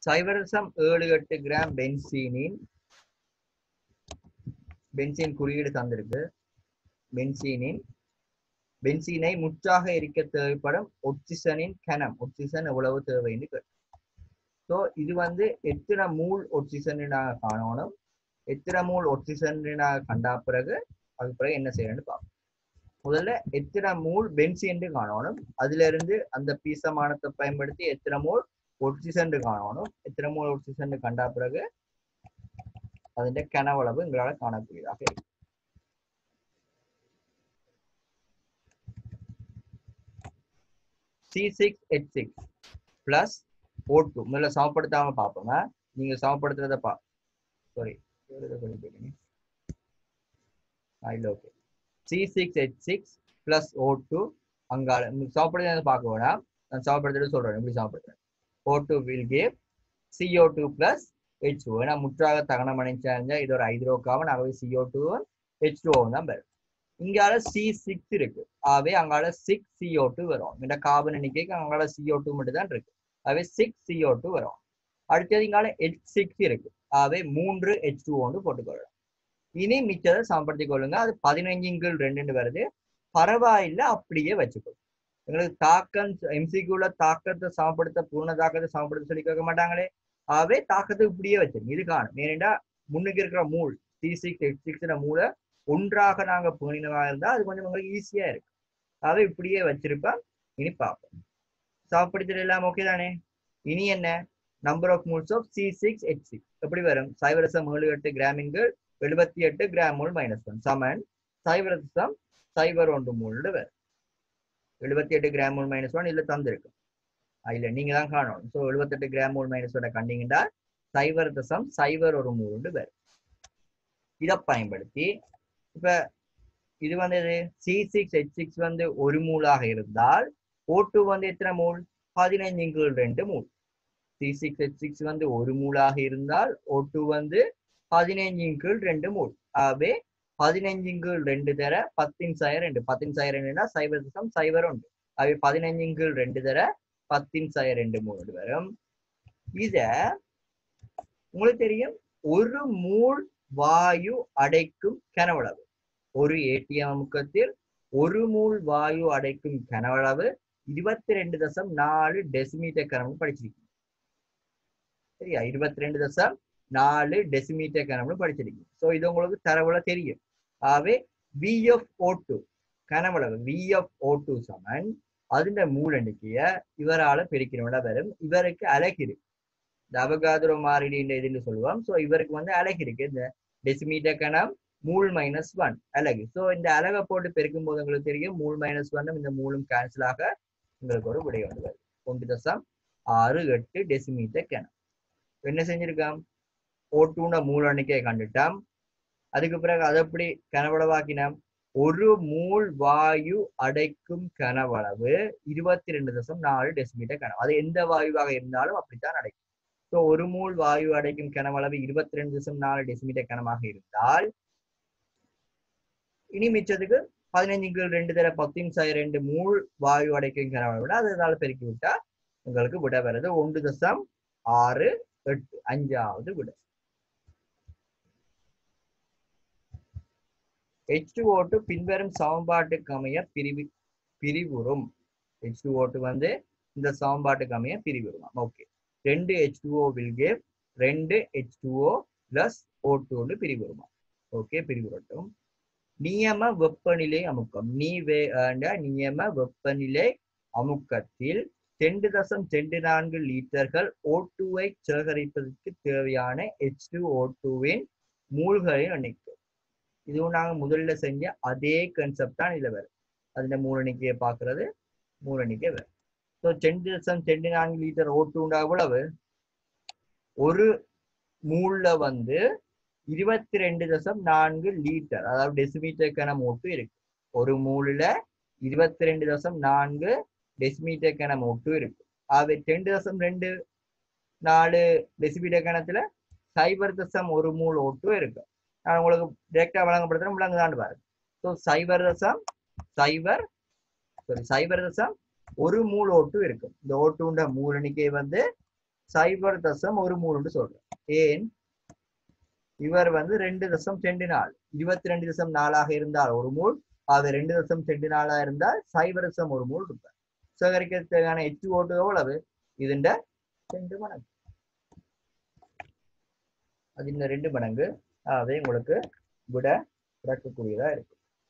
சைவரசம் ஏழு எட்டு gram பென்சீனின் benzene குறியீடு தந்திருக்கு பென்சீனின் பென்சீனை முற்றாக எரிக்க தேவைப்படும் ஒட்சிசனின் கனம் ஒட்சிசன் எவ்வளவு தேவைன்னு கேட்டு ஸோ இது வந்து எத்தனை மூல் ஒட்சிசன் நாங்கள் காணணும் எத்தனை மூல் ஒட்சிசன் நாங்கள் கண்டா பிறகு அதுக்கு பிறகு என்ன செய்யணும்னு பார்ப்போம் முதல்ல எத்தனை மூல் பென்சின் காணணும் அதுல இருந்து அந்த பீசமானத்தை பயன்படுத்தி எத்தனை மூல் ஒட்சிசன் காணணும் எத்தனை மூல் ஒட்சிசன் கண்டா பிறகு അതിന്റെ കനവളവ് നിങ്ങളാണ് കാണக்கூடியதாக இருக்கும் C six H six plus O two முதல்ல சமப்படுத்தாம பார்ப்போங்க நீங்க சமப்படுத்துறத பா சாரி இல்லை okay C six H six plus O two அங்கால சமப்படுத்த பார்க்க வேணாம் நான் சமப்படுத்திட்டு சொல்றேன் எப்படி சமப்படுத்துறேன் O two will give CO two plus H two ஏன்னா முற்றாக தகனம் அணைச்சா இது ஒரு ஐதரோ காவன் ஆகவே சிஓ டூவும் ஹெச் டூவும் தான் வரும் இங்கால சி சிக்ஸ் இருக்கு ஆகவே அங்கால சிக்ஸ் சிஓ டூ வரும் இந்த கார்பன் எண்ணிக்கைக்கு அங்கால சிஓ டூ மட்டும் தான் இருக்கு ஆகவே சிக்ஸ் சிஓ டூ வரும் அடுத்தது இங்கால ஹெச் சிக்ஸ் இருக்கு ஆகவே மூன்று ஹெச் டூ ஒன்று போட்டுக்கொள்ளலாம் இனி மிச்சதை சமப்படுத்திக் கொள்ளுங்க அது பதினஞ்சுங்கள் ரெண்டு வருது பரவாயில்ல அப்படியே வச்சுக்கொள்ளும் எங்களுக்கு தாக்கம் எம்சிக்யூல தாக்கத்தை சமப்படுத்த பூர்ண தாக்கத்தை சமப்படுத்த சொல்லி கேட்க மாட்டாங்களே ஆகவே தாக்கத்தை இப்படியே வச்சிருங்க இது காணும் ஏனென்றா முன்னுக்கு இருக்கிற mole C six eight six மூளை ஒன்றாக நாங்க பேணினவா இருந்தா அது கொஞ்சம் உங்களுக்கு ஈஸியா இருக்கு ஆகவே இப்படியே வச்சிருப்பேன் இனி பார்ப்போம் சமப்படுத்தல் எல்லாம் ஓகே தானே இனி என்ன number of moles of C six H six எப்படி வரும் சைவரசம் ஏழு எட்டு கிராமின்கள் எழுபத்தி எட்டு கிராம் மூல் மைனஸ் ஒன் சமன் சைவரசம் சைவர் ஒன்று மூல்னு வரும் எழுபத்தி எட்டு கிராம் மூல் மைனஸ் ஒன் இதுல தந்திருக்கு இல்ல நீங்க தான் காணணும் ஸோ எழுபத்தெட்டு கிராம் மூல் மைனஸ் ஒன்னை கண்டீங்கன்னா சைவர் தசம் சைவர் ஒரு மூன்று பேர் இதை பயன்படுத்தி இப்ப இது வந்து சி சிக்ஸ் ஹெச் சிக்ஸ் வந்து ஒரு மூலாக இருந்தால் ஓ டூ வந்து எத்தனை மூல் பதினைஞ்சு கீழ் ரெண்டு mole C six H six வந்து ஒரு மூலாக இருந்தால் ஓ டூ வந்து பதினைஞ்சு கீழ் ரெண்டு மூல் ஆகவே பதினஞ்சு கீழ் ரெண்டு தர பத்தின் சாயர் ரெண்டு பத்தின் சாயர் ரெண்டுனா சைவர் தசம் சைவர் உண்டு அவை பதினஞ்சு கீழ் ரெண்டு தர பத்தின் சாய ரெண்டு மூணு வரும் இத உங்களுக்கு தெரியும் ஒரு மூல் வாயு அடைக்கும் கனவளவு ஒரு ஏடிஎம் அமுக்கத்தில் ஒரு மூல் வாயு அடைக்கும் கனவளவு இருபத்தி ரெண்டு தசம் நாலு டெசிமீட்டர் கனவு படிச்சிருக்கீங்க சரியா இருபத்தி ரெண்டு தசம் நாலு டெசிமீட்டர் கனவுன்னு படிச்சிருக்கீங்க ஸோ இது உங்களுக்கு தரவுல தெரியும் ஆகவே விஎஃப் ஓ டூ கனவளவு விஎஃப் ஓ டூ சமன் അതിന്റെ മൂലെണ്ണിക്കുക ഇവരാളെ പിരിക്കണോட വരും ഇവർക്ക് അലക് இருக்கு இந்த அவகாதுரோ மாறிலின்ற இதுன்னு சொல்லுவோம் ஸோ இவருக்கு வந்து அலகு இருக்கு இந்த டெசிமீட்டர் கணம் மூல் மைனஸ் ஒன் அலகு ஸோ இந்த அலகை போட்டு பெருக்கும் போது உங்களுக்கு தெரியும் மூல் மைனஸ் ஒன்னும் இந்த மூலும் கேன்சல் ஆக உங்களுக்கு ஒரு விடை வந்து வருது ஒன்று தசம் ஆறு எட்டு டெசிமீட்டர் கணம் என்ன செஞ்சிருக்கான் ஓட்டுன மூல் எண்ணிக்கையை கண்டுட்டான் அதுக்கு பிறகு அதை எப்படி கனவளவாக்கினோம் ஒரு மூல் வாயு அடைக்கும் கனவளவு இருபத்தி ரெண்டு தசம் நாலு டெசிமீட்டர் கனவு அது எந்த வாயுவாக இருந்தாலும் அப்படித்தான் அடைக்கும் ஸோ ஒரு மூல் வாயு அடைக்கும் கனவளவு இருபத்தி ரெண்டு தசம் நாலு டெசிமீட்டர் கனமாக இருந்தால் இனி மிச்சத்துக்கு பதினஞ்சு கீழ் ரெண்டு தர பத்தின் சாய் ரெண்டு மூல் வாயு அடைக்கும் கனவளவு விட அதனால பெருக்கி விட்டா உங்களுக்கு விட வருது ஒன்று தசம் ஆறு எட்டு அஞ்சாவது விட ஹெச் ஓட்டு பின்வரும் சமன்பாட்டுக்கு அமைய பிரிவு பிரிவுறும் ஹெச் ஓட்டு வந்து இந்த சமன்பாட்டுக்கு அமைய பிரிவுறும் ஓகே ரெண்டு ஹெச் டூஓ வில் கேவ் ரெண்டு ஹெச் டூஓ பிளஸ் ஓ டூன்னு பிரிவுறுமா ஓகே பிரிவுறட்டும் நியம வெப்பநிலை அமுக்கம் நீ வே நியம வெப்பநிலை அமுக்கத்தில் ரெண்டு தசம் ரெண்டு நான்கு லிட்டர்கள் ஓ டூவை சேகரிப்பதற்கு தேவையான ஹெச் டூ ஓ டூவின் மூல்களின் எண்ணிக்கை இதுவும் நாங்கள் முதல்ல செஞ்ச அதே கன்செப்ட் தான் இதில் வரும் அதில் மூலணிக்கையை பார்க்கறது மூலணிக்கை வரும் ஸோ ரெண்டு தசம் ரெண்டு நான்கு லிட்டர் ஓட்டு உண்டா எவ்வளவு ஒரு மூல்ல வந்து இருபத்தி ரெண்டு தசம் நான்கு லிட்டர் அதாவது டெசிமீட்டருக்கான மூட்டு இருக்கு ஒரு மூலில் இருபத்தி ரெண்டு தசம் நான்கு டெசிமீட்டருக்கான மூட்டு இருக்கு ஆகவே ரெண்டு தசம் ரெண்டு நாலு டெசிமீட்டர் கணத்துல சைபர் தசம் ஒரு மூல் ஓட்டும் இருக்கு நான் உங்களுக்கு டிரெக்டா வழங்கப்படுத்துறேன் விளங்குதான்னு பாருங்க ஸோ சைபர் தசம் சைபர் சாரி சைபர் தசம் ஒரு மூல் ஓட்டு இருக்கும் இந்த ஓட்டுண்ட மூல் எண்ணிக்கை வந்து சைபர் தசம் ஒரு மூணுன்னு சொல்றேன் ஏன் இவர் வந்து ரெண்டு தசம் ரெண்டு நாள் இருபத்தி ரெண்டு தசம் நாளாக இருந்தால் ஒரு மூல் அது ரெண்டு தசம் ரெண்டு நாளா இருந்தால் சைபர் தசம் ஒரு மூல் இருப்பார் சேகரிக்கிறதுக்கான எச்சு ஓட்டு எவ்வளவு இதுண்ட ரெண்டு மடங்கு அது இந்த ரெண்டு மடங்கு ஆகவே உங்களுக்கு விட பிறக்கக்கூடியதா இருக்கு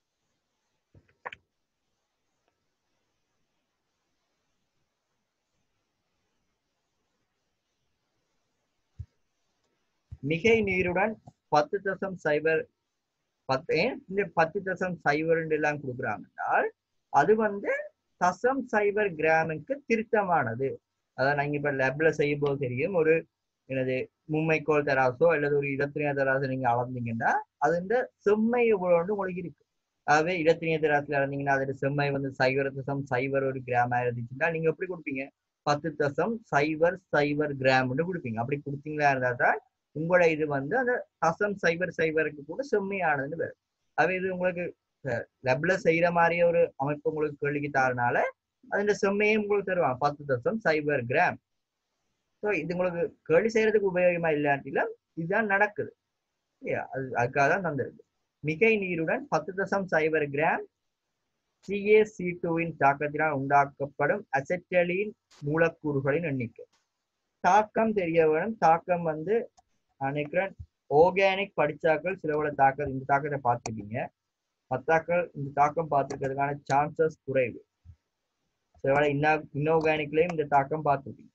மிகை நீருடன் பத்து தசம் சைபர் பத்து ஏன் இந்த பத்து தசம் சைபர் எல்லாம் கொடுக்குறாங்க என்றால் அது வந்து தசம் சைபர் கிராமுக்கு திருத்தமானது அதான் நாங்க இப்ப லேப்ல செய்யும் போது தெரியும் ஒரு எனது மும்மைக்கோள் தராசோ அல்லது ஒரு இடத்தினிய தராசோ நீங்க அளந்தீங்கன்னா அது இந்த செம்மை எவ்வளோன்னு உங்களுக்கு இருக்கு ஆகவே இடத்தினிய தராசுல அளந்தீங்கன்னா அதோட செம்மை வந்து சைபர் தசம் சைபர் ஒரு கிராம் இருந்துச்சுன்னா நீங்க எப்படி கொடுப்பீங்க பத்து தசம் சைபர் சைபர் கிராம்னு கொடுப்பீங்க அப்படி கொடுத்தீங்களா இருந்தா தான் உங்களோட இது வந்து அந்த தசம் சைபர் சைபருக்கு கூட செம்மையானதுன்னு வரும் அது இது உங்களுக்கு லெப்ல செய்யற மாதிரியே ஒரு அமைப்பு உங்களுக்கு கேள்விக்கு தரனால அதுல செம்மையும் உங்களுக்கு தருவாங்க பத்து தசம் சைபர் கிராம் ஸோ இது உங்களுக்கு கேள்வி செய்யறதுக்கு உபயோகமா இல்லாட்டில இதுதான் நடக்குது இல்லையா அது அதுக்காக தான் தந்திருக்கு மிகை நீருடன் பத்து தசம் சைபர் கிராம் சிஏ சி டூவின் தாக்கத்தினால் உண்டாக்கப்படும் அசெட்டலின் மூலக்கூறுகளின் எண்ணிக்கை தாக்கம் தெரிய வேணும் தாக்கம் வந்து நினைக்கிறேன் ஆர்கானிக் படிச்சாக்கள் சிலவோட தாக்கம் இந்த தாக்கத்தை பார்த்துருக்கீங்க மத்தாக்கள் இந்த தாக்கம் பார்த்துக்கிறதுக்கான சான்சஸ் குறைவு சிலவோட இன்னா இன்ஆர்கானிக்லயும் இந்த தாக்கம் பார்த்துருக்கீங்க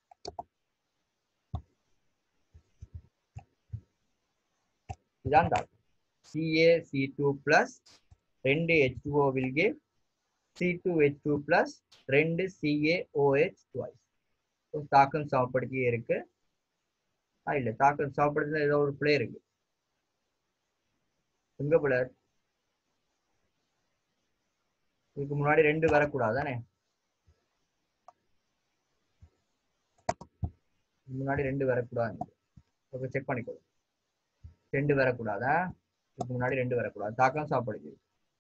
இதுதான் தாக்கம் சிஏ சி டூ பிளஸ் ரெண்டு H two O will give C two H two plus ரெண்டு சிஏ ஓஹெச் டுவைஸ் தாக்கம் சமப்படுத்தியே இருக்கு ஆ இல்ல தாக்கம் சமப்படுத்தின ஏதோ ஒரு பிளே இருக்கு எங்க பிளர் இதுக்கு முன்னாடி ரெண்டு வரக்கூடாது தானே முன்னாடி ரெண்டு வரக்கூடாது ஓகே செக் பண்ணிக்கோ ரெண்டு வரக்கூடாதா இதுக்கு முன்னாடி ரெண்டு வரக்கூடாது தாக்கம் சாப்பிடுது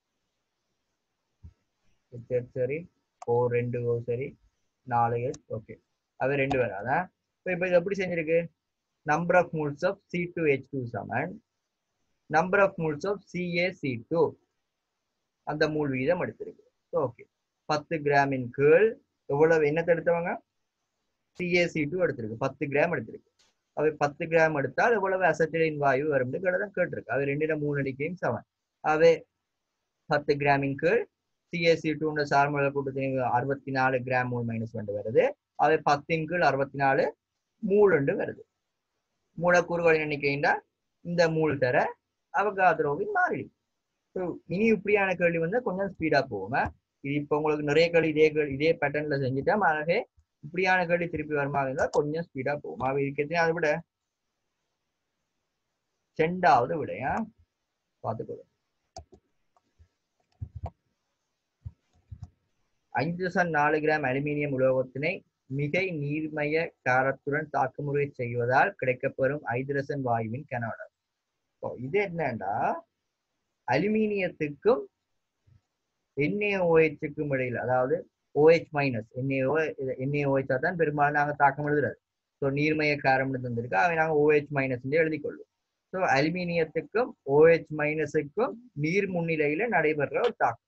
சரி சரி ஓ ரெண்டு ஓ சரி நாலு எஸ் ஓகே அது ரெண்டு வராதா இப்போ இப்போ இது எப்படி செஞ்சிருக்கு number of moles of C two H two சமன் number of moles of CA C two அந்த மூல் வீதம் எடுத்திருக்கு ஓகே பத்து கிராமின் கீழ் எவ்வளவு என்னத்தை எடுத்தவங்க சிஏசி டூ எடுத்திருக்கு பத்து கிராம் எடுத்திருக்கு அவை பத்து கிராம் எடுத்தால் எவ்வளவு அசட்டிலின் வாயு வரும்னு தான் கேட்டிருக்கு அவை ரெண்டிட மூணு அடிக்கையும் சமன் அவை பத்து கிராமின் கீழ் சிஎஸ்சி டூன்ற சார்மலை கூட்டத்தின் அறுபத்தி நாலு கிராம் மூணு மைனஸ் ரெண்டு வருது அவை பத்தின் கீழ் அறுபத்தி நாலு மூணு ரெண்டு வருது மூலக்கூறுகளின் எண்ணிக்கைண்டா இந்த மூல் தர அவகாத்ரோவின் மாறிலி ஸோ இனி இப்படியான கேள்வி வந்து கொஞ்சம் ஸ்பீடா போகும் இது இப்போ உங்களுக்கு நிறைய கேள்வி இதே கேள்வி இதே பேட்டர்ன்ல செஞ்சுட்டா மாறவே இப்படியான கேள்வி திருப்பி வருமா இருந்தா கொஞ்சம் ஸ்பீடா போகும் அவ இருக்கிறது அதை விட செண்டாவது விடையா பார்த்துக்கொள்ளும் ஐந்து தசம் நாலு கிராம் அலுமினியம் உலோகத்தினை மிகை நீர்மய காரத்துடன் தாக்குமுறை செய்வதால் கிடைக்கப்பெறும் ஐதரசன் வாயுவின் கனோட இது என்னன்னா அலுமினியத்துக்கும் என்ஏஓஹெச்சுக்கும் இடையில் அதாவது ஓஹெச் மைனஸ் என்ஏஓ என்ஏஓஹெச் தான் பெரும்பாலும் நாங்கள் தாக்கம் எழுதுறது ஸோ நீர்மய காரம்னு தந்திருக்கு அவை நாங்கள் ஓஹெச் மைனஸ் எழுதி கொள்ளும் ஸோ அலுமினியத்துக்கும் ஓஹெச் மைனஸுக்கும் நீர் முன்னிலையில நடைபெற ஒரு தாக்கம்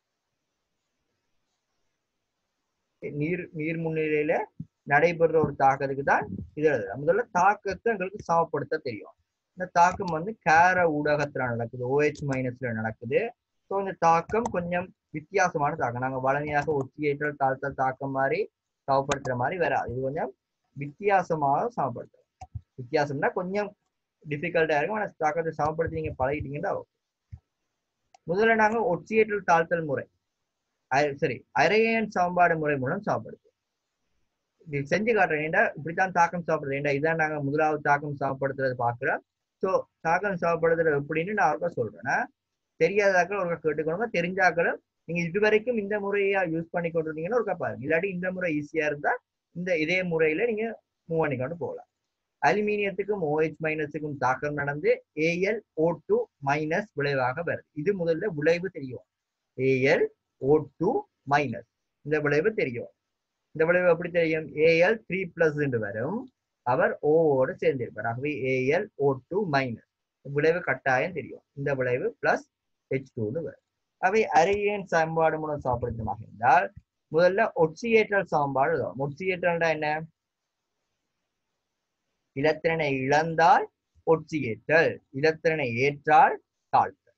நீர் நீர் முன்னிலையில நடைபெற ஒரு தாக்கத்துக்கு தான் இது எழுதுறது முதல்ல தாக்கத்தை எங்களுக்கு சமப்படுத்த தெரியும் இந்த தாக்கம் வந்து கேர ஊடகத்துல நடக்குது ஓஹெச் மைனஸ்ல நடக்குது ஸோ இந்த தாக்கம் கொஞ்சம் வித்தியாசமான தாக்கம் நாங்கள் வளமையாக ஒத்தியேற்றல் தாழ்த்தல் தாக்கம் மாதிரி சமப்படுத்துற மாதிரி வராது இது கொஞ்சம் வித்தியாசமாக சமப்படுத்தும் வித்தியாசம்னா கொஞ்சம் டிஃபிகல்ட்டா இருக்கும் ஆனால் தாக்கத்தை சமப்படுத்தி நீங்க பழகிட்டீங்கன்னா முதல்ல நாங்க ஒற்றியேற்றல் தாழ்த்தல் முறை சரி அரையன் சமன்பாடு முறை மூலம் சமப்படுத்தும் இது செஞ்சு காட்டுறேன் ஏண்டா இப்படித்தான் தாக்கம் சாப்பிடுறது ஏண்டா இதான் நாங்க முதலாவது தாக்கம் சமப்படுத்துறது பாக்குறோம் ஸோ தாக்கம் சமப்படுத்துறது எப்படின்னு நான் அவருக்கா சொல்றேன்னா தெரியாதாக்கள் ஒரு கேட்டுக்கணுங்க தெரிஞ்சாக்களும் நீங்க இது வரைக்கும் இந்த முறையா யூஸ் பண்ணி கொண்டிருந்தீங்கன்னா ஒரு பாருங்க இல்லாட்டி இந்த முறை ஈஸியா இருந்தா இந்த இதே முறையில நீங்க மூவ் பண்ணிக்கொண்டு போகலாம் அலுமினியத்துக்கும் ஓஹெச் மைனஸுக்கும் தாக்கம் நடந்து ஏஎல் ஓ டூ மைனஸ் விளைவாக வருது இது முதல்ல விளைவு தெரியும் ஏஎல் ஓ டூ மைனஸ் இந்த விளைவு தெரியும் இந்த விளைவு எப்படி தெரியும் ஏஎல் த்ரீ பிளஸ் வரும் அவர் ஓவோடு சேர்ந்திருப்பார் ஆகவே ஏஎல் ஓ டூ மைனஸ் விளைவு கட்டாயம் தெரியும் இந்த விளைவு பிளஸ் ஹெச் டூன்னு வரும் அவை அருகின் சமன்பாடு மூலம் சாப்பிடுத்தமாக இருந்தால் முதல்ல ஒட்சியேற்றல் சமன்பாடு எழுதுவோம் ஒட்சியேற்றல்னா என்ன இலத்திரனை இழந்தால் ஒட்சியேற்றல் இலத்திரனை ஏற்றால் தாழ்த்தல்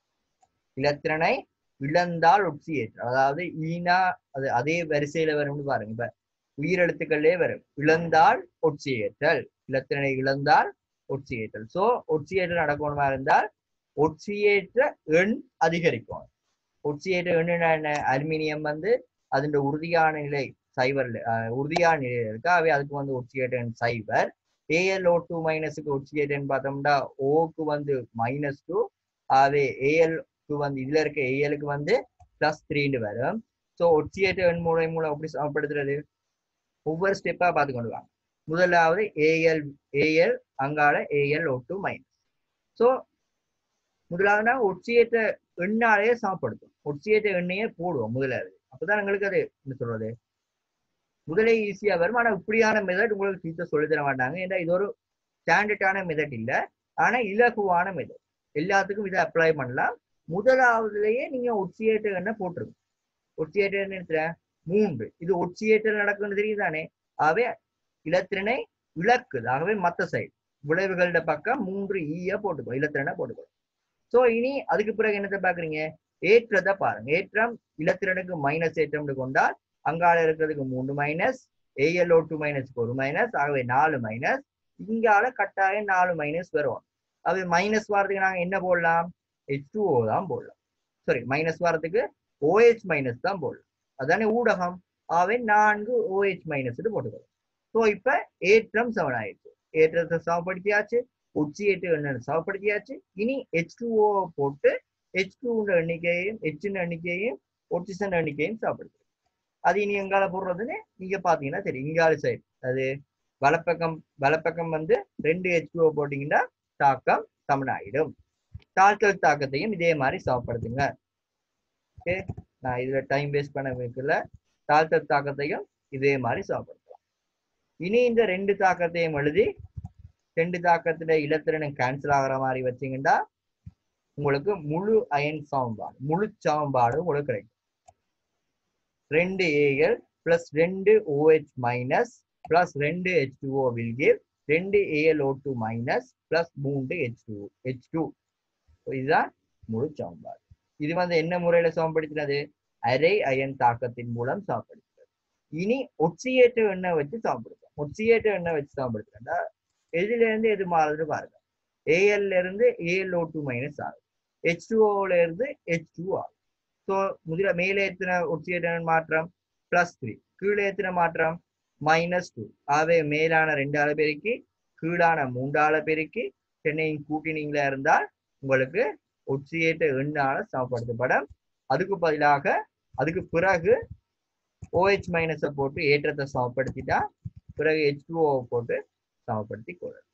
இலத்திரனை இழந்தால் ஒட்சியேற்றல் அதாவது ஈனா அது அதே வரிசையில வரும்னு பாருங்க இப்ப உயிரெழுத்துக்களே வரும் இழந்தால் ஒட்சியேற்றல் இலத்திரனை இழந்தால் ஒட்சியேற்றல் சோ ஒட்சியேற்றல் நடக்கணுமா இருந்தால் ஒட்சியேற்ற எண் அதிகரிக்கும் ஒட்சியேற்ற எண்ணுனா என்ன அலுமினியம் வந்து அதோட உறுதியான நிலை சைபர்ல அஹ், உறுதியான நிலையில இருக்கு அவை அதுக்கு வந்து ஒட்சியேற்ற எண் சைபர் ஏஎல் ஓ டூ மைனஸுக்கு ஒட்சியேற்ற எண் பார்த்தோம்னா ஓக்கு வந்து மைனஸ் டூ ஆகவே ஏஎல் க்கு வந்து இதுல இருக்க ஏஎலுக்கு வந்து பிளஸ் த்ரீன்னு வரும் ஸோ ஒட்சியேற்ற எண் முறை மூலம் எப்படி சமப்படுத்துறது ஒவ்வொரு ஸ்டெப்பா பார்த்து கொண்டு வாங்க முதலாவது ஏஎல் ஏஎல் அங்கால AL O two minus so முதலாவதுனா ஒட்சியேற்ற எண்ணாலேயே சமப்படுத்தும் ஒட்சியேற்ற எண்ணையே போடுவோம் முதலாவது அப்பதான் எங்களுக்கு அது என்ன சொல்றது முதலே ஈஸியா வரும் ஆனா இப்படியான மெத்தட் உங்களுக்கு டீச்சர் சொல்லி தர மாட்டாங்க ஏன்னா இது ஒரு ஸ்டாண்டர்டான மெத்தட் இல்ல ஆனா இலகுவான மெத்தட் எல்லாத்துக்கும் இதை அப்ளை பண்ணலாம் முதலாவதுலயே நீங்க ஒட்சியேற்ற எண்ணெய் போட்டுருங்க ஒட்சியேற்ற எண்ணெய் மூன்று இது ஒட்சியேற்றல் நடக்குன்னு தெரியுதானே ஆகவே இலத்திரனை இழக்குது ஆகவே மத்த சைடு விளைவுகளோட பக்கம் மூன்று ஈய போட்டுக்கோ இலத்திரனை போட்டுக்கோ சோ இனி அதுக்கு பிறகு என்னத்தை பாக்குறீங்க ஏற்றத்தை பாருங்க ஏற்றம் இலத்திரனுக்கு மைனஸ் ஏற்றம்னு கொண்டால் அங்கால இருக்கிறதுக்கு மூன்று மைனஸ் ஏஎல்ஓ டூ மைனஸ்க்கு ஒரு மைனஸ் ஆகவே நாலு மைனஸ் இங்கால கட்டாயம் நாலு மைனஸ் வரும் அது மைனஸ் வரதுக்கு நாங்க என்ன போடலாம் ஹெச் டூ ஓ தான் போடலாம் சாரி மைனஸ் வரதுக்கு ஓஹெச் மைனஸ் தான் போடலாம் அதானே ஊடகம் ஆகவே நான்கு ஓஹெச் மைனஸ் போட்டுக்கிறோம் ஸோ இப்ப ஏற்றம் செவன் ஆயிடுச்சு ஏற்றத்தை சமப்படுத்தியாச்சு உச்சி ஏற்று எண்ணெய் சமப்படுத்தியாச்சு இனி ஹெச் டூ ஓ போட்டு ஹெச் டூன்ற எண்ணிக்கையையும் ஹெச்சின் எண்ணிக்கையும் ஒட்சிசன் எண்ணிக்கையும் சாப்பிடுது அது இனி எங்கால போடுறதுன்னு நீங்க பாத்தீங்கன்னா தெரியும் இங்கால சைடு அது வலப்பக்கம் வலப்பக்கம் வந்து ரெண்டு ஹெச் டூ போட்டீங்கன்னா தாக்கம் சமனாயிடும் தாக்கல் தாக்கத்தையும் இதே மாதிரி சமப்படுத்துங்க ஓகே நான் இதுல டைம் வேஸ்ட் பண்ண வைக்கல தாழ்த்தல் தாக்கத்தையும் இதே மாதிரி சமப்படுத்தலாம் இனி இந்த ரெண்டு தாக்கத்தையும் எழுதி ரெண்டு தாக்கத்துல இலத்திரனும் கேன்சல் ஆகுற மாதிரி வச்சீங்கன்னா உங்களுக்கு முழு அயன் சமன்பாடு முழு சமன்பாடு உங்களுக்கு கிடைக்கும் ரெண்டு ஏஎல் பிளஸ் ரெண்டு ஓஹெச் மைனஸ் பிளஸ் ரெண்டு H two O will give ரெண்டு ஏஎல்ஓ டூ மைனஸ் பிளஸ் மூன்று ஹெச் டூ ஹெச் டூ இதுதான் முழு சமன்பாடு இது வந்து என்ன முறையில சமப்படுத்தினது அரை அயன் தாக்கத்தின் மூலம் சமப்படுத்துறது இனி ஒட்சியேற்ற எண்ணெய் வச்சு சமப்படுத்தும் ஒட்சியேற்ற எண்ணெய் வச்சு சமப்படுத்துறா எதுல இருந்து எது மாறுதுன்னு பாருங்க ஏஎல்ல இருந்து ஏஎல்ஓ டூ மைனஸ் ஆகுது ஹெச் டூஓல இருந்து ஹெச் டூ ஆகுது ஸோ முதல மேலே எத்தனை ஒட்சியேற்ற மாற்றம் பிளஸ் த்ரீ கீழே எத்தனை மாற்றம் மைனஸ் டூ ஆகவே மேலான ரெண்டால பெருக்கி கீழான மூன்றால பெருக்கி சென்னையின் கூட்டினீங்களா இருந்தால் உங்களுக்கு ஒட்சியேற்ற எண்ணால சமப்படுத்தப்படும் அதுக்கு பதிலாக அதுக்கு பிறகு ஓஹெச் மைனஸை போட்டு ஏற்றத்தை சமப்படுத்திட்டா பிறகு ஹெச் டூ போட்டு சமப்படுத்தி கொள்ளணும்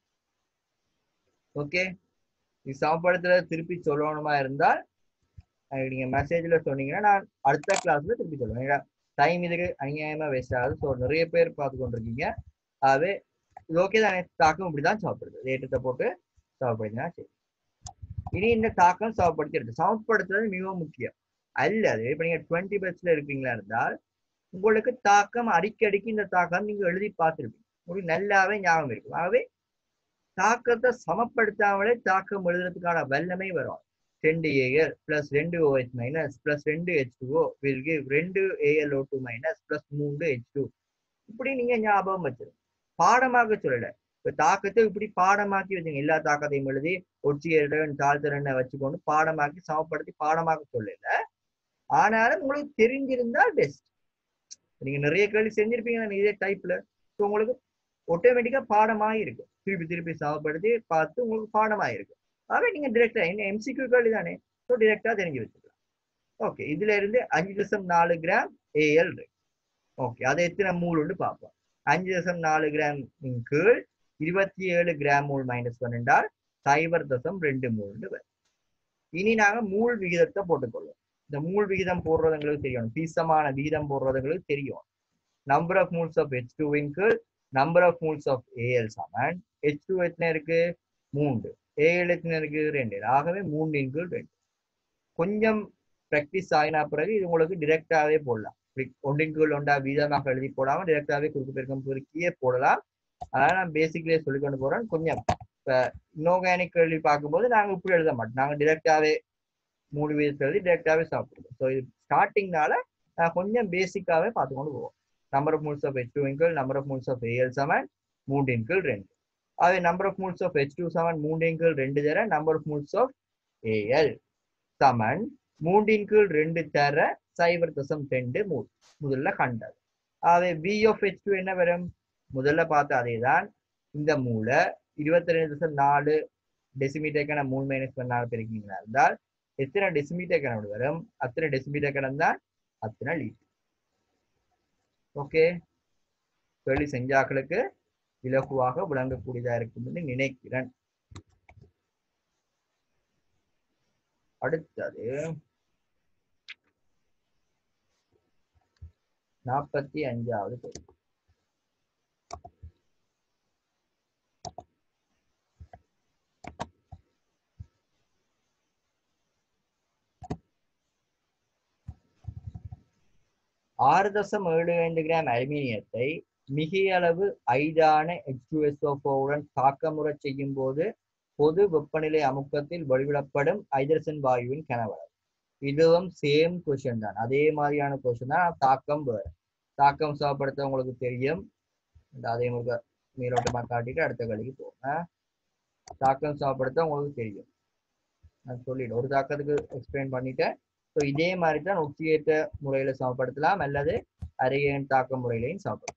ஓகே இது சமப்படுத்துறத திருப்பி சொல்லணுமா இருந்தால் அஹ் நீங்க மெசேஜ்ல சொன்னீங்கன்னா நான் அடுத்த கிளாஸ்ல திருப்பி சொல்லுவேன் ஏன்னா டைம் இதுக்கு அநியாயமா வேஸ்ட் ஆகுது ஸோ நிறைய பேர் பார்த்து கொண்டிருக்கீங்க ஆகவே இது ஓகே தானே தாக்கம் இப்படிதான் சாப்பிடுது ஏற்றத்தை போட்டு சமப்படுத்தினா சரி இனி இந்த தாக்கம் சமப்படுத்தி சமப்படுத்துறது மிகவும் முக்கியம் அல்லது இப்ப நீங்க டுவெண்ட்டி பஸ்ல இருப்பீங்களா இருந்தால் உங்களுக்கு தாக்கம் அடிக்கடிக்கு இந்த தாக்கம் நீங்க எழுதி பார்த்துருப்பீங்க உங்களுக்கு நல்லாவே ஞாபகம் இருக்கும் ஆகவே தாக்கத்தை சமப்படுத்தாமலே தாக்கம் எழுதுறதுக்கான வல்லமை வரும் ரெண்டு ஏஎல் பிளஸ் ரெண்டு ஓஹெச் மைனஸ் பிளஸ் ரெண்டு ஹெச் டூ வில் கிவ் ரெண்டு AL O two minus plus மூன்று ஹெச் டூ இப்படி நீங்க ஞாபகம் வச்சிருங்க பாடமாக சொல்லல இப்ப தாக்கத்தை இப்படி பாடமாக்கி வச்சுங்க எல்லா தாக்கத்தையும் எழுதி ஒட்சியருடன் தாழ்த்திறனை வச்சுக்கொண்டு பாடமாக்கி சமப்படுத்தி பாடமாக சொல்லல ஆனாலும் உங்களுக்கு தெரிஞ்சிருந்தால் பெஸ்ட் நீங்க நிறைய கேள்வி செஞ்சிருப்பீங்க இதே டைப்ல ஸோ உங்களுக்கு ஆட்டோமேட்டிக்கா பாடமாக இருக்கும் திருப்பி திருப்பி சமப்படுத்தி பார்த்து உங்களுக்கு பாடமாக இருக்கும் ஆகவே நீங்க டிரெக்டா என்ன எம்சிக்யூ கேள்வி தானே ஸோ டிரெக்டா தெரிஞ்சு வச்சுக்கலாம் ஓகே இதுல இருந்து அஞ்சு தசம் நாலு கிராம் ஏஎல் இருக்கு ஓகே அதை எத்தனை மூலுன்னு பார்ப்போம் அஞ்சு தசம் நாலு கிராம் கீழ் இருபத்தி ஏழு கிராம் மூல் மைனஸ் பன்னெண்டால் சைபர் தசம் ரெண்டு மூல்னு வரும் இனி நாங்க மூல் விகிதத்தை போட்டுக்கொள்வோம் இந்த மூல் விகிதம் போடுறது எங்களுக்கு தெரியும் பீசமான விகிதம் போடுறது எங்களுக்கு தெரியும் number of moles of H டூவின் கீழ் number of moles of AL சமன் ஹெச் டூ எத்தனை இருக்கு மூன்று ஏஎல் எத்தனை இருக்கு ரெண்டு ஆகவே மூன்று இன்கு ரெண்டு கொஞ்சம் ப்ராக்டிஸ் ஆகினா பிறகு இது உங்களுக்கு டிரெக்டாவே போடலாம் ஒன்றின் கீழ் ஒன்றா வீதமாக எழுதி போடாம டிரெக்டாவே குறுக்கு பெருக்கம் பெருக்கியே போடலாம் அதனால நான் பேசிக்லேயே சொல்லி கொண்டு போறேன் கொஞ்சம் இப்ப இன்ஆர்கானிக் கேள்வி பார்க்கும்போது நாங்க இப்படி எழுத மாட்டோம் நாங்க டிரெக்டாவே மூணு வீதத்தை எழுதி டிரெக்டாவே சாப்பிடுவோம் ஸோ இது ஸ்டார்டிங்னால நான் கொஞ்சம் பேசிக்காவே பார்த்து கொண்டு போவோம் number of moles of H two இன்கிள் number of moles of AL seven மூன்று இன்கிள் ரெண்டு அதே number of moles of H two seven மூன்று இன்கிள் ரெண்டு தர number of moles of AL சமன் மூன்றின் கீழ் ரெண்டு தர சைபர் தசம் ரெண்டு மூணு முதல்ல கண்டது ஆகவே பி ஆஃப் ஹெச் டூ என்ன வரும் முதல்ல பார்த்த அதே தான் இந்த மூளை இருபத்தி ரெண்டு தசம் நாலு டெசிமீட்டருக்கான மூணு மைனஸ் பண்ணாக பெருக்கிங்களா இருந்தால் எத்தனை டெசிமீட்டர் கணக்கு வரும் அத்தனை டெசிமீட்டர் கடந்தான் அத்தனை லீட்டர் ஓகே கேள்வி செஞ்சாக்களுக்கு இலகுவாக விளங்கக்கூடியதா இருக்கும் என்று நினைக்கிறேன் அடுத்தது நாற்பத்தி அஞ்சாவது கேள்வி ஆறு தசம் ஏழு ஐந்து கிராம் அலுமினியத்தை மிகையளவு ஐதான H2SO4 தாக்கமுறை செய்யும் போது பொது வெப்பநிலை அமுக்கத்தில் வெளிவிடப்படும் ஹைட்ரஜன் வாயுவின் கனவளவு இதுவும் சேம் கொஸ்டின் தான் அதே மாதிரியான கொஸ்டின் தான் தாக்கம் வேறு தாக்கம் சமப்படுத்த உங்களுக்கு தெரியும் இந்த அதே முருக மேலோட்டமா காட்டிட்டு அடுத்த கழிக்கு போங்க தாக்கம் சமப்படுத்த உங்களுக்கு தெரியும் நான் சொல்லிடுறேன் ஒரு தாக்கத்துக்கு எக்ஸ்பிளைன் பண்ணிட்டேன் ஸோ இதே மாதிரி தான் ஒக்சியேற்ற முறையில சமப்படுத்தலாம் அல்லது அரையன் தாக்க முறையிலையும் சமப்படுத்தலாம்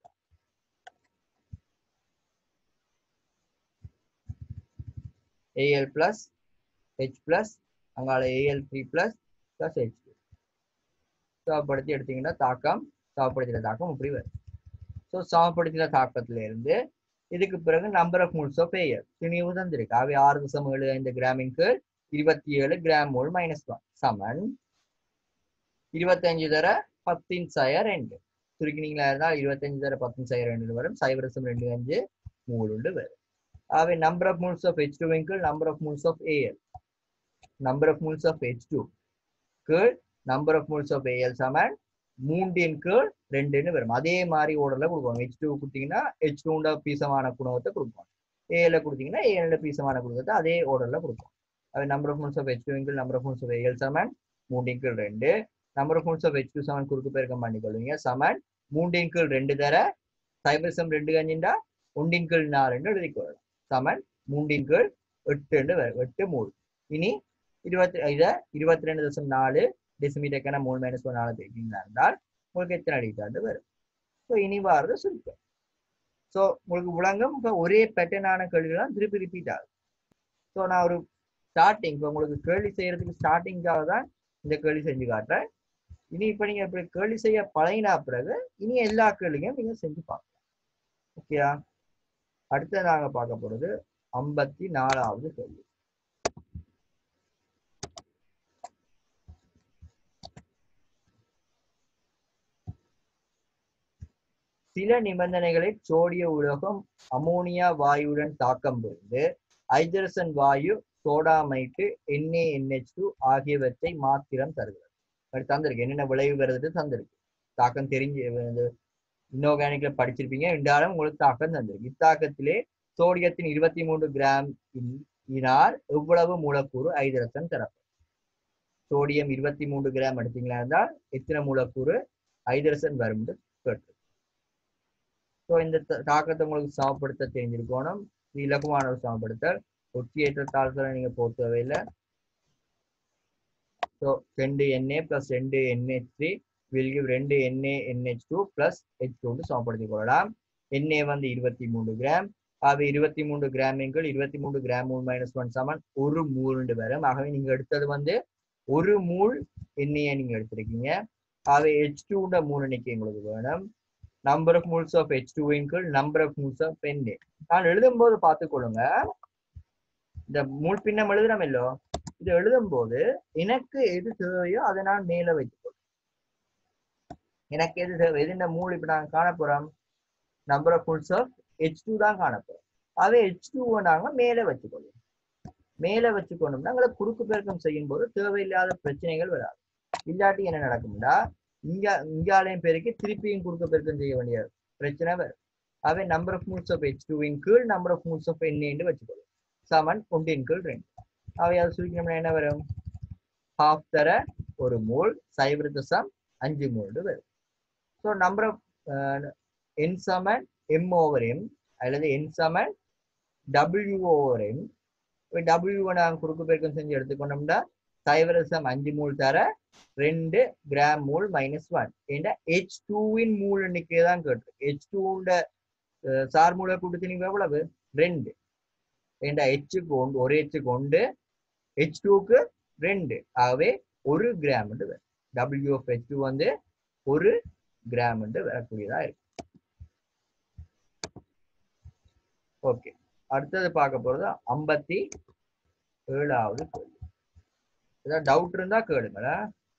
ஏஎல் பிளஸ் ஹெச் பிளஸ் அங்கால AL three plus plus H two சமப்படுத்தி எடுத்தீங்கன்னா தாக்கம் சமப்படுத்தின தாக்கம் இப்படி வரும் ஸோ சமப்படுத்தின தாக்கத்துல இருந்து இதுக்கு பிறகு number of moles of AL துணிவு தந்திருக்கு அவை ஆறு தசம் ஏழு ஐந்து கிராமிற்கு இருபத்தி ஏழு கிராம் மோல் மைனஸ் ஒன் சமன் இருபத்தஞ்சு தர பத்தின் சய ரெண்டு சுருக்கினீங்களா இருந்தால் இருபத்தஞ்சு தர பத்தின் சய ரெண்டு வரும் சைபர் தசம் ரெண்டு அஞ்சு மூணு வரும் ஆகவே number of moles of H two விங்கிள் number of moles of AL number of moles of H two கீழ் number of moles of AL சமன் மூன்றின் கீழ் ரெண்டுன்னு வரும் அதே மாதிரி ஓர்டர்ல கொடுப்போம் ஹெச் டூ கொடுத்தீங்கன்னா ஹெச் டூண்ட பீசமான குணத்தை கொடுப்போம் ஏஎல்ல கொடுத்தீங்கன்னா ஏஎல்ல பீசமான குணத்தை அதே ஓர்டர்ல கொடுப்போம் அது number of moles of H two இங்கிள் number of moles of AL சமன் மூன்றின் கீழ் ரெண்டு number of moles of H two சமன் குறுக்கு பெருக்கம் பண்ணிக்கொள்வீங்க சமன் மூன்றின் கீழ் ரெண்டு தர சைபர் சம் ரெண்டு அஞ்சுண்டா ஒன்றின் கீழ் நாலுன்னு எழுதிக்கொள்ளலாம் சமன் மூன்றின் கீழ் எட்டு வரும் எட்டு மூணு இனி இருபத்தி இதை இருபத்தி ரெண்டு தசம் நாலு டெசிமீட்டருக்கான மூணு மைனஸ் ஒன் நாலு தேக்கிங்களா இருந்தால் உங்களுக்கு எத்தனை அடித்தாண்டு வரும் ஸோ இனி வாரது சுருக்கம் ஸோ உங்களுக்கு விளங்கும் இப்போ ஒரே பேட்டர்னான கேள்விகள்லாம் திருப்பி ரிப்பீட் ஆகுது ஸோ நான் ஒரு ஸ்டார்டிங் இப்போ உங்களுக்கு கேள்வி செய்யறதுக்கு ஸ்டார்டிங்காக தான் இந்த கேள்வி செஞ்சு காட்டுறேன் இனி இப்போ நீங்கள் இப்படி கேள்வி செய்ய பழகினா பிறகு இனி எல்லா கேள்வியும் நீங்கள் செஞ்சு பார்க்கலாம் ஓகேயா அடுத்து நாங்கள் பார்க்க போகிறது ஐம்பத்தி நாலாவது கேள்வி சில நிபந்தனைகளில் சோடிய உலோகம் அமோனியா வாயுடன் தாக்கம் புரிந்து ஹைட்ரசன் வாயு சோடாமைட்டு NaNH2 டூ ஆகியவற்றை மாத்திரம் தருகிறது அப்படி தந்திருக்கு என்னென்ன விளைவு வருது தந்திருக்கு தாக்கம் தெரிஞ்சு இன்ஆர்கானிக்ல படிச்சிருப்பீங்க இருந்தாலும் உங்களுக்கு தாக்கம் தந்திருக்கு இத்தாக்கத்திலே சோடியத்தின் இருபத்தி மூன்று கிராம் இனால் எவ்வளவு மூலக்கூறு ஹைட்ரசன் தரப்படும் சோடியம் இருபத்தி மூன்று கிராம் எடுத்தீங்களா இருந்தால் எத்தனை மூலக்கூறு ஹைட்ரசன் வரும் கேட்டு ஸோ இந்த தாக்கத்தை உங்களுக்கு சமப்படுத்த தெரிஞ்சிருக்கணும் இது இலகுவான ஒரு சமப்படுத்தல் ஒற்றியேற்ற தாழ்த்தலை நீங்க போட்டு தேவையில்லை ஸோ ரெண்டு என்ஏ பிளஸ் ரெண்டு என்ஹெச் த்ரீ வில் கிவ் ரெண்டு NA NH two plus H two சமப்படுத்திக் கொள்ளலாம் என்ஏ வந்து இருபத்தி மூணு கிராம் ஆகவே இருபத்தி மூன்று கிராமிங்கள் இருபத்தி மூன்று கிராம் மூணு மைனஸ் ஒன் சமன் ஒரு மூன்று வரும் ஆகவே நீங்க எடுத்தது வந்து ஒரு மூல் எண்ணெயை நீங்க எடுத்திருக்கீங்க ஆகவே ஹெச் டூட மூணு எண்ணிக்கை உங்களுக்கு வேணும் number of moles of H two இன்கள் number of moles of NA நான் எழுதும்போது பார்த்துக்கொள்ளுங்க இந்த மூல் பின்னம் எழுதுறோம் இல்லோ இது எழுதும்போது எனக்கு எது தேவையோ அதை நான் மேல வைத்துக்கொள்ளும் எனக்கு எது தேவை எது இந்த மூல் இப்ப நான் காண போறோம் number of moles of H two தான் காணப்படும் அவை ஹெச் டூ நாங்க மேலே வச்சுக்கொள்ளும் மேலே வச்சுக்கொண்டோம்னா எங்களை குறுக்கு பெருக்கம் செய்யும் போது தேவையில்லாத பிரச்சனைகள் வராது இல்லாட்டி என்ன நடக்கும்னா இங்க இங்காலையும் பெருக்கி திருப்பியும் குறுக்கு பெருக்கம் செய்ய வேண்டிய பிரச்சனை வரும் அவை number of moles of H டூவின் கீழ் நம்பர் ஆஃப் மூல்ஸ் ஆஃப் என்னு வச்சுக்கொள்ளும் சமன் ஒன்றின் கீழ் ரெண்டு அவை அதை சுருக்கணும்னா என்ன வரும் ஹாஃப் தர ஒரு மூல் சைபர் தசம் அஞ்சு மூல் வரும் ஸோ நம்பர் ஆஃப் என் சமன் எம் ஓவர் எம் அல்லது என் சமன் டபிள்யூ ஓவர் எம் டபிள்யூ நாங்கள் குறுக்கு பெருக்கம் செஞ்சு எடுத்துக்கொண்டோம்னா சைபர் தசம் அஞ்சு மூல் தர ரெண்டு கிராம் மூல் மைனஸ் ஒன் ஏன்னா ஹெச் டூவின் மூல் எண்ணிக்கை தான் கேட்டிருக்கு ஹெச் டூண்ட சார் மூல கூட்டு நீங்க எவ்வளவு ரெண்டு ஏண்டா ஹெச்சுக்கு ஒன்று ஒரு ஹெச்சுக்கு ஒன்று ஹெச் டூக்கு ரெண்டு ஆகவே ஒரு கிராம் வரும் டபிள்யூ ஆஃப் ஹெச் டூ வந்து ஒரு கிராம் வரக்கூடியதா இருக்கு ஓகே அடுத்தது பார்க்க போறது ஐம்பத்தி ஏழாவது கேள்வி ஏதாவது டவுட் இருந்தா கேளுங்களா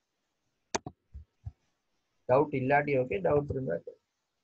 டவுட் இல்லாட்டி ஓகே டவுட் இருந்தா கேளு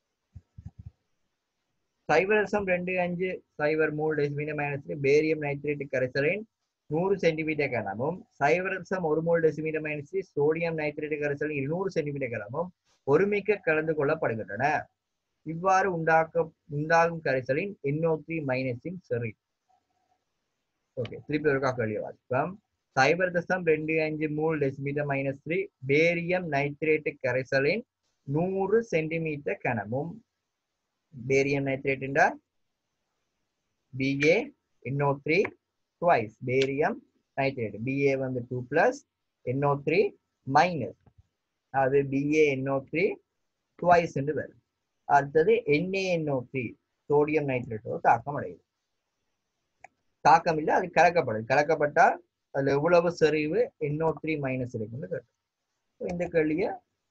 சைவரசம் ரெண்டு அஞ்சு சைவர் மூணு டெசிமீட்டர் மைனஸ் பேரியம் நைட்ரேட் கரைசலின் நூறு சென்டிமீட்டர் கனமும் சைவரசம் ஒரு மூல் டெசிமீட்டர் மைனஸ் சோடியம் நைட்ரேட் கரைசலின் இருநூறு சென்டிமீட்டர் கனமும் ஒருமிக்க கலந்து கொள்ளப்படுகின்றன இவ்வாறு உண்டாக்க உண்டாகும் கரைசலின் என்ஓ த்ரீ மைனஸின் சரி ஓகே திருப்பி ஒருக்கா கேள்வி வாசிப்போம் சைபர் தசம் ரெண்டு அஞ்சு மூணு decimetre minus three barium nitrate கரைசலின் நூறு சென்டிமீட்டர் கனமும் பேரியம் நைட்ரேட் என்றால் BA NO three twice barium nitrate BA வந்து two plus NO three minus அது பிஏ என்ஓ த்ரீ ட்வைஸ் என்று வரும் அடுத்தது என்ஏஎன்ஓ த்ரீ சோடியம் நைட்ரேட்டோ தாக்கம் அடையுது தாக்கம் இல்லை அது கலக்கப்படுது கலக்கப்பட்டால் அதுல எவ்வளவு செறிவு என்ஓ த்ரீ மைனஸ் இருக்குன்னு கேட்டோம் இந்த கேள்விய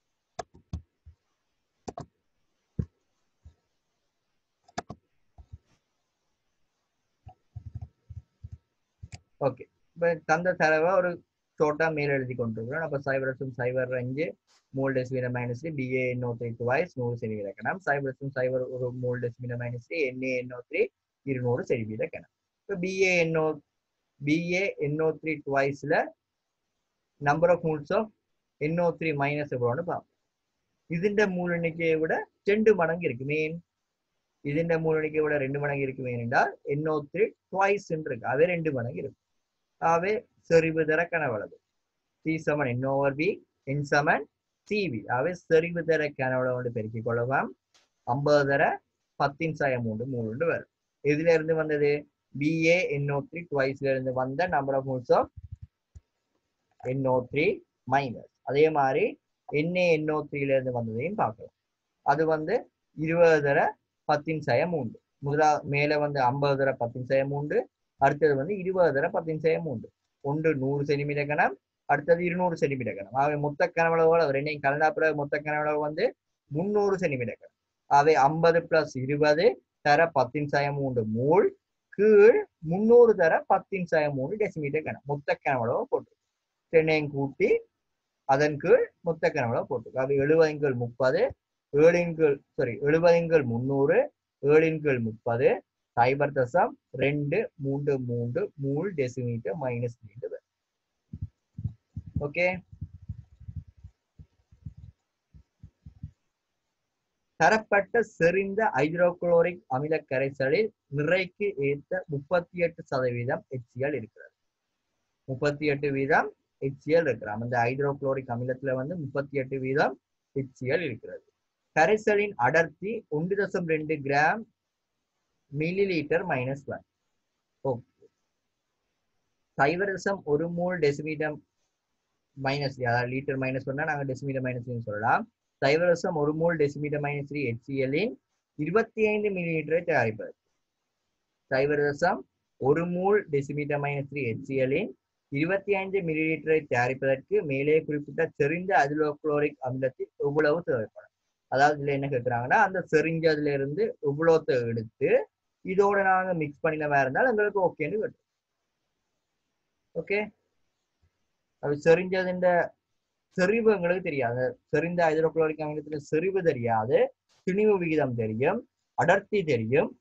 ஓகே இப்போ தந்த தரவை ஒரு ஷோட்டா மேல் எழுதி கொண்டிருக்கிறோம் அப்போ சைபரஸும் சைபர் அஞ்சு மூல் decimetre minus BA NO three twice நூறு சென்டிமீட்டர் கணம் சைபரஸும் சைபர் ஒரு மூல் decimetre minus NA NO three இருநூறு சென்டிமீட்டர் கணம் இப்போ BA NO BA NO three டுவைஸில் number of moles of NO three minus எவ்வளோன்னு பார்ப்போம் ഇതിന്റെ മൂലെണ്ണിക്കയെ വിட രണ്ട് മടങ്ങ് ഇരിക്കും മെയിൻ ഇതിന്റെ മൂലെണ്ണിക്കയെ വിட രണ്ട് മടങ്ങ് ഇരിക്കും என்றால் என்ஓ த்ரீ ட்வைஸ் இருக்கு அவை ரெண்டு மடங்கு இருக்கும் அவை செறிவு தர கனவளவு சி சமன் என் ஓவர் பி என் சமன் சிவி அவை செறிவு தர கனவளவு கொண்டு பெருக்கிக் கொள்ளலாம் ஐம்பது தர பத்தின் சாய மூன்று மூன்று வரும் எதுல இருந்து வந்தது பிஏ என்ஓ த்ரீ ட்வைஸ்ல இருந்து வந்த number of moles of NO three minus அதே மாதிரி என்ஏ என்ஓ த்ரீல இருந்து வந்ததையும் பார்க்கலாம் அது வந்து இருபது தர பத்தின் சய மூன்று முதலா மேல வந்து ஐம்பது தர பத்தின் சய மூன்று அடுத்தது வந்து இருபது தர பத்தின் சய மூன்று ஒன்று நூறு சென்டிமீட்டர் கணம் அடுத்தது இருநூறு சென்டிமீட்டர் கணம் அவை மொத்த கனவளவோட ரெண்டையும் கலந்தா பிறகு மொத்த கனவளவு வந்து முந்நூறு சென்டிமீட்டர் கணம் அவை ஐம்பது பிளஸ் இருபது தர பத்தின் சய மூன்று மூல் கீழ் முந்நூறு தர பத்தின் சய மூணு டெசிமீட்டர் கணம் மொத்த கனவளவு போட்டு ரெண்டையும் கூட்டி அதன் கீழ் மொத்த கனவுல போட்டுருக்கு அது எழுபதுங்கள் முப்பது ஏழின்கள் சாரி எழுபதுங்கள் முந்நூறு ஏழின்கள் முப்பது சைபர் தசம் ரெண்டு மூன்று மூன்று மூணு டெசிமீட்டர் மைனஸ் ரெண்டு ஓகே தரப்பட்ட செறிந்த ஹைட்ரோகுளோரிக் அமில கரைசலில் நிறைக்கு ஏற்ற முப்பத்தி எட்டு சதவீதம் எச்சிஎல் இருக்கிறது முப்பத்தி எட்டு வீதம் ஹெச்சிஎல் இருக்கிறாம் அந்த ஹைட்ரோகுளோரிக் அமிலத்துல வந்து முப்பத்தி எட்டு வீதம் ஹெச்சிஎல் இருக்கிறது கரைசலின் அடர்த்தி ஒன்று தசம் ரெண்டு gram millilitre minus one okay சைவரசம் ஒரு மூல் டெசிமீட்டர் மைனஸ் அதாவது லிட்டர் மைனஸ் ஒன்னா நாங்கள் டெசிமீட்டர் மைனஸ் சொல்லலாம் சைவரசம் ஒரு மூல் டெசிமீட்டர் மைனஸ் த்ரீ ஹெச்சிஎல்லின் இருபத்தி ஐந்து மில்லி லிட்டரை தயாரிப்பது சைவரசம் ஒரு மூல் டெசிமீட்டர் மைனஸ் த்ரீ ஹெச்சிஎல்லின் இருபத்தி ஐந்து மில்லி லிட்டரை தயாரிப்பதற்கு மேலே குறிப்பிட்ட செறிந்த அதிலோக்ளோரிக் அமிலத்தில் எவ்வளவு தேவைப்படும் அதாவது இதுல என்ன கேட்குறாங்கன்னா அந்த செறிஞ்சதுல இருந்து எவ்வளோத்தை எடுத்து இதோட நாங்க மிக்ஸ் பண்ணினவா இருந்தால் எங்களுக்கு ஓகேன்னு கேட்டு ஓகே அது செறிஞ்சதுன்ற செறிவு எங்களுக்கு தெரியாது செறிந்த ஹைட்ரோக்ளோரிக் அமிலத்துல செறிவு தெரியாது திணிவு விகிதம் தெரியும் அடர்த்தி தெரியும்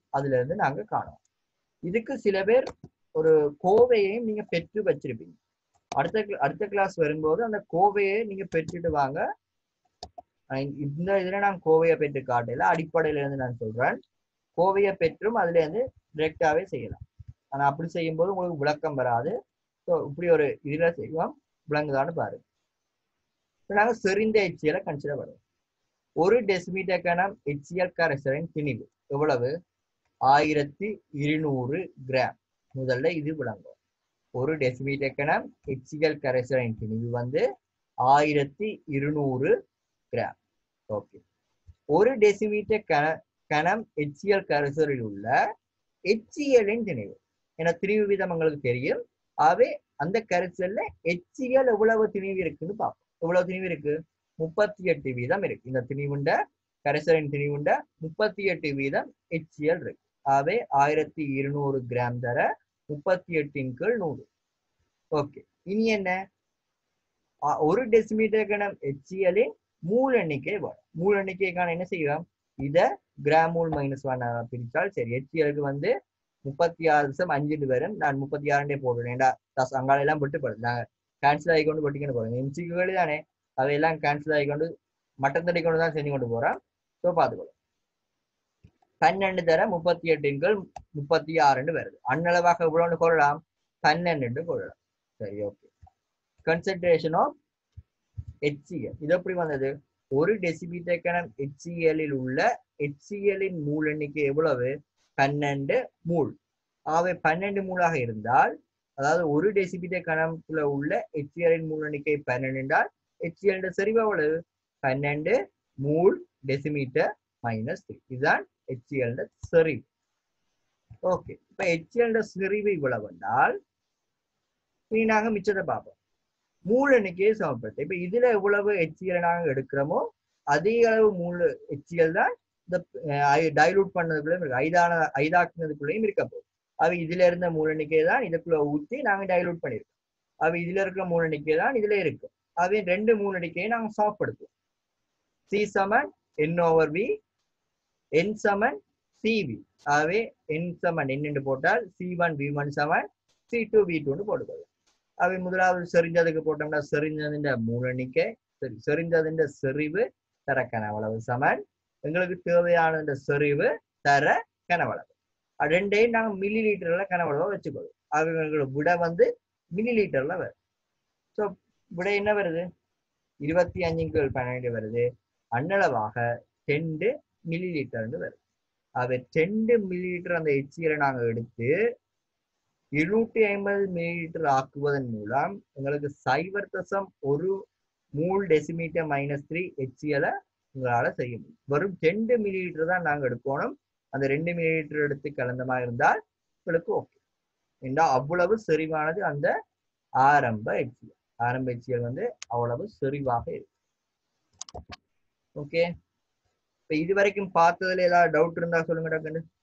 அதுல இருந்து நாங்க காணுவோம் இதுக்கு சில பேர் ஒரு கோவையையும் நீங்க பெற்று வச்சிருப்பீங்க அடுத்த cl- அடுத்த கிளாஸ் வரும்போது அந்த கோவையை நீங்க பெற்றுட்டு வாங்க அஹ் இந்த இதுல நான் கோவையை பெற்று காட்டல அடிப்படையில இருந்து நான் சொல்றேன் கோவையை பெற்றும் அதுல இருந்து டிரெக்டாவே செய்யலாம் ஆனா அப்படி செய்யும்போது உங்களுக்கு விளக்கம் வராது ஸோ இப்படி ஒரு இதுல செய்வோம் விளங்குதான்னு பாருங்க இப்ப நாங்க செறிந்த எச்சியலை கன்சிடர் பண்ணுவோம் ஒரு டெசிமீட்டர் கணம் எச்சியல் கரைசலின் திணிவு எவ்வளவு ஆயிரத்தி இருநூறு கிராம் முதல்ல இது விளங்கும் ஒரு டெசிமீட்டர் கணம் எச்சியல் கரைசலின் திணிவு வந்து ஆயிரத்தி இருநூறு கிராம் ஓகே ஒரு டெசிமீட்டர் கண கணம் எச்சியல் கரைசலில் உள்ள எச்சியலின் திணிவு என திணிவு வீதம் உங்களுக்கு தெரியும் ஆகவே அந்த கரைசல்ல எச்சியல் எவ்வளவு திணிவு இருக்குன்னு பார்ப்போம் எவ்வளவு திணிவு இருக்கு முப்பத்தி எட்டு வீதம் இருக்கு இந்த திணிவுண்ட கரைசலின் திணிவுண்ட முப்பத்தி எட்டு வீதம் எச்சியல் இருக்கு ஆகவே ஆயிரத்தி இருநூறு கிராம் தர முப்பத்தி எட்டின் கீழ் நூறு ஓகே இனி என்ன ஆ, ஒரு டெசிமீட்டர் கணம் எச்சியலின் மூல் எண்ணிக்கை வரும் மூல் எண்ணிக்கைக்கான என்ன செய்யலாம் இத கிராம் மூல் மைனஸ் ஒன் பிரித்தால் சரி எச்சியலுக்கு வந்து முப்பத்தி ஆறு தசம் அஞ்சுட்டு வரும் நான் முப்பத்தி ஆறுண்டே போடுறேன் ஏண்டா தஸ் அங்கால எல்லாம் விட்டுப்படுது நான் கேன்சல் ஆகிக்கொண்டு வெட்டிக்கொண்டு போறேன் எம்சிக்கு தானே அதையெல்லாம் கேன்சல் ஆகிக்கொண்டு மட்டன் தடி கொண்டு தான் செஞ்சு கொண்டு போறேன் ஸோ பார்த்துக்கொள்ளும் பன்னெண்டு தர முப்பத்தி எட்டுங்கள் முப்பத்தி ஆறுன்னு வருது அன்னளவாக இவ்வளோன்னு கொள்ளலாம் பன்னெண்டு கொள்ளலாம் சரி ஓகே கன்சன்ட்ரேஷன் ஆஃப் HCl இது எப்படி வந்தது ஒரு டெசிமீட்டர் கணம் HCl-இல் உள்ள HCl-இன் மூல் எண்ணிக்கை எவ்வளவு பன்னெண்டு மூல் ஆகவே பன்னெண்டு மூலாக இருந்தால் அதாவது ஒரு டெசிமீட்டர் கணத்துல உள்ள HCl-இன் மூல் எண்ணிக்கை பன்னெண்டு என்றால் HCl செறிவு எவ்வளவு பன்னெண்டு மூல் டெசிமீட்டர் மைனஸ் த்ரீ இதுதான் HCl செறிவு ஓகே இப்ப HCl செறிவு இவ்வளவு என்றால் இனி நாங்க மிச்சத்தை பார்ப்போம் மூல எண்ணிக்கையை சமப்படுத்த இப்ப இதுல எவ்வளவு எச்சியல் நாங்க எடுக்கிறோமோ அதே அளவு மூல எச்சியல் தான் இந்த டைலூட் பண்ணதுக்குள்ளேயும் இருக்கு ஐதான ஐதாக்குனதுக்குள்ளேயும் இருக்க போகுது அவ இதுல இருந்த மூல எண்ணிக்கையை தான் இதுக்குள்ள ஊத்தி நாங்க டைலூட் பண்ணிருக்கோம் அவ இதுல இருக்கிற மூல எண்ணிக்கை தான் இதுல இருக்கு அவை ரெண்டு மூல எண்ணிக்கையை நாங்க சமப்படுத்துவோம் சி சமன் என் ஓவர் வி என் சமன் சிவி ஆகவே என் சமன் என்னென்று போட்டால் சி ஒன் வி ஒன் சமன் சி டூ வி டூன்னு போட்டுக்கொள்ளும் அவை முதலாவது செறிஞ்சதுக்கு போட்டோம்னா செறிஞ்சதிന്റെ மூலெண்ணிக்கை சரி செறிஞ்சதிന്റെ செறிவு தர கனவளவு சமன் எங்களுக்கு தேவையான இந்த செறிவு தர கனவளவு அது ரெண்டையும் நாங்க மில்லி லிட்டர்ல கனவளவை வச்சுக்கொள்ளும் அவங்களோட விட வந்து மில்லி லிட்டர்ல வரும் ஸோ விட என்ன வருது இருபத்தி அஞ்சுக்கு பன்னெண்டு வருது அன்னளவாக டெண்டு மில்லி லிட்டர்னு வருது அது டெண்டு மில்லி லிட்டர் அந்த எச்சியலை நாங்க எடுத்து இருநூற்றி ஐம்பது மில்லிலிட்டர் ஆக்குவதன் மூலம் உங்களுக்கு சைபர் தசம் ஒரு மூல் டெசிமீட்டர் மைனஸ் த்ரீ ஹெச்சியலை உங்களால செய்ய முடியும் வெறும் ரெண்டு மில்லிலிட்டர் தான் நாங்க எடுக்கணும் அந்த ரெண்டு மில்லிலிட்டர் எடுத்து கலந்த மாதிரி இருந்தால் உங்களுக்கு ஓகே ஏண்டா அவ்வளவு செறிவானது அந்த ஆரம்ப ஹெச்சியல் ஆரம்ப ஹெச்சியல் வந்து அவ்வளவு செறிவாக இருக்கு ஓகே இப்ப இது வரைக்கும் பார்த்ததுல ஏதாவது டவுட் இருந்தா சொல்லுங்க டாக்டர்